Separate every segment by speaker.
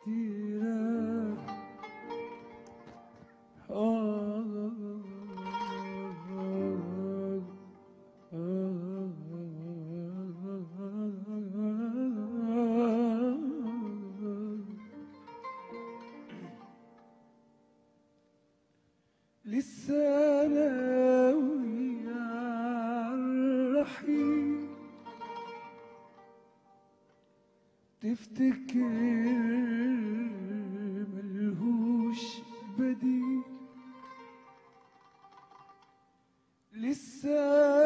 Speaker 1: كتيرة آه لسه ناوي عالرحيل تفتكر ملهوش بديل لسه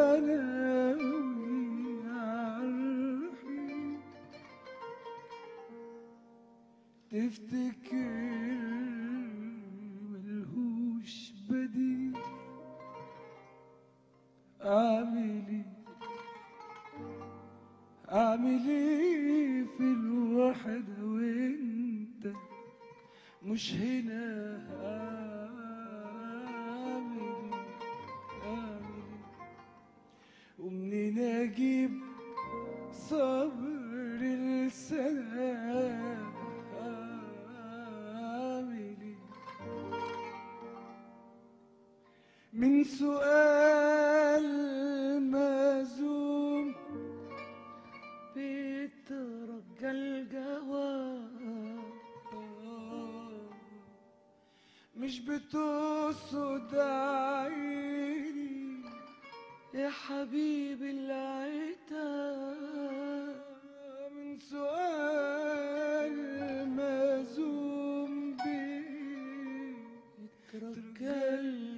Speaker 1: ناوي عالرحيل تفتكر ملهوش بديل اعمل ايه اعمل ايه في الوحدة وانت مش هنا اعمل ايه اعمل ايه ومنين اجيب صبر السلام اعمل ايه من سؤال مزوم بيترجى الجواب مش بتقصد عيني يا حبيبي العتاب من سؤال مزوم بيترجى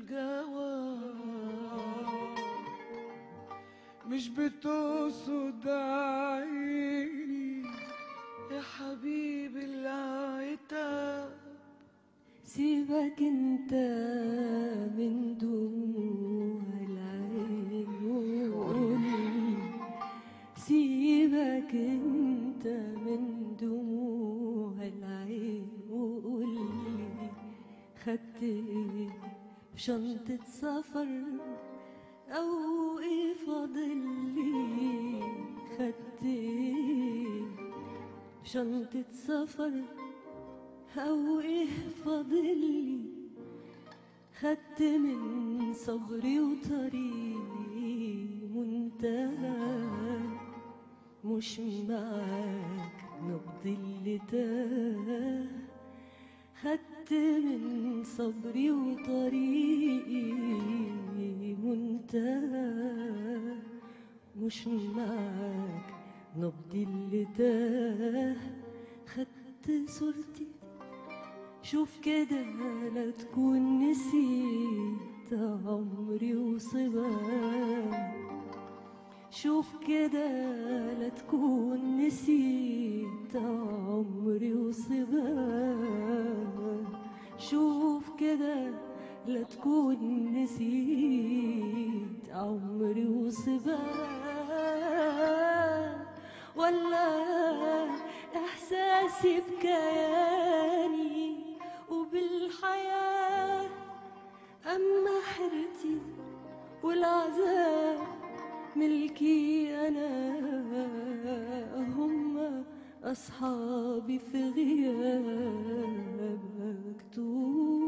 Speaker 1: الجواب مش بتقصد عيني يا حبيبي العتاب
Speaker 2: سيبك انت من دموع العين وقولي سيبك انت من دموع العين وقولي خدت ايه في شنطة سفر او ايه فاضلي خدت ايه في شنطة سفر أو إيه فاضلي خدت من صبري وطريقي منتهى مش معاك نبض اللي تاه خدت من صبري وطريقي منتهى مش معاك نبض اللي تاه خدت صورتي شوف كده لا تكون نسيت عمري وصباك شوف كده لا تكون نسيت عمري وصباك شوف كده لا تكون نسيت عمري وصباك ولا احساسي بكياني وبالحياه اما حيرتي والعذاب ملكي انا هم اصحابي في غيابك طول